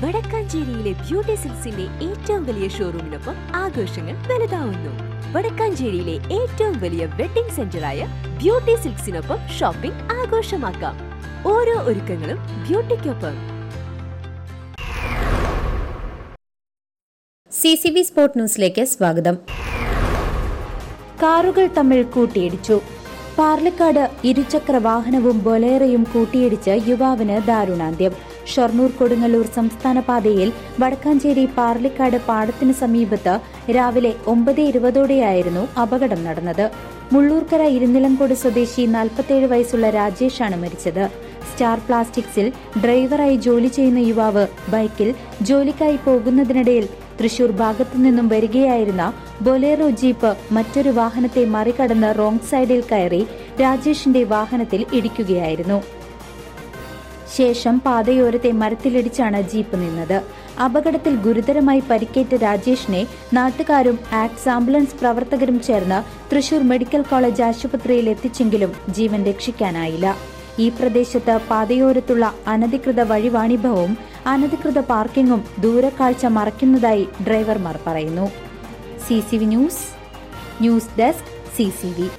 വടക്കാഞ്ചേരിയിലെ beauty സിൽക്സിന്റെ ഏറ്റവും വലിയ ഷോറൂമിനൊപ്പം ആഘോഷങ്ങൾ വലുതാവുന്നു വടക്കാഞ്ചേരിയിലെ ഏറ്റവും വലിയ വെഡിംഗ് സെന്ററായ ബ്യൂട്ടി സിൽക്സിനൊപ്പം ഷോപ്പിംഗ് ആഘോഷമാക്കാം ഓരോ ഒരുക്കങ്ങളും ബ്യൂട്ടിക്കൊപ്പം സി സി ബി സ്പോർട് ന്യൂസിലേക്ക് സ്വാഗതം കാറുകൾ തമ്മിൽ കൂട്ടിയിടിച്ചു പാർലിക്കാട് ഇരുചക്ര വാഹനവും ബൊലേറയും കൂട്ടിയിടിച്ച് യുവാവിന് ദാരുണാന്ത്യം ഷൊർണൂർ കൊടുങ്ങല്ലൂർ സംസ്ഥാന പാതയിൽ വടക്കാഞ്ചേരി പാർലിക്കാട് പാടത്തിന് സമീപത്ത് രാവിലെ ഒമ്പത് ഇരുപതോടെയായിരുന്നു അപകടം നടന്നത് മുള്ളൂർക്കര ഇരുനിലങ്കോട് സ്വദേശി നാൽപ്പത്തേഴ് വയസ്സുള്ള രാജേഷാണ് മരിച്ചത് സ്റ്റാർ പ്ലാസ്റ്റിക്സിൽ ഡ്രൈവറായി ജോലി ചെയ്യുന്ന യുവാവ് ബൈക്കിൽ ജോലിക്കായി പോകുന്നതിനിടയിൽ തൃശൂർ ഭാഗത്തു നിന്നും വരികയായിരുന്ന ബൊലേറോ ജീപ്പ് മറ്റൊരു വാഹനത്തെ മറികടന്ന് റോങ് സൈഡിൽ കയറി രാജേഷിന്റെ വാഹനത്തിൽ ഇടിക്കുകയായിരുന്നു ശേഷം പാതയോരത്തെ മരത്തിലിടിച്ചാണ് ജീപ്പ് നിന്നത് അപകടത്തിൽ ഗുരുതരമായി പരിക്കേറ്റ രാജേഷിനെ നാട്ടുകാരും ആക്സ് ആംബുലൻസ് പ്രവർത്തകരും ചേർന്ന് തൃശൂർ മെഡിക്കൽ കോളേജ് ആശുപത്രിയിൽ എത്തിച്ചെങ്കിലും ജീവൻ രക്ഷിക്കാനായില്ല ഈ പ്രദേശത്ത് പാതയോരത്തുള്ള അനധികൃത വഴിവാണിഭവും അനധികൃത പാർക്കിംഗും ദൂരക്കാഴ്ച മറയ്ക്കുന്നതായി ഡ്രൈവർമാർ പറയുന്നു C news news desk C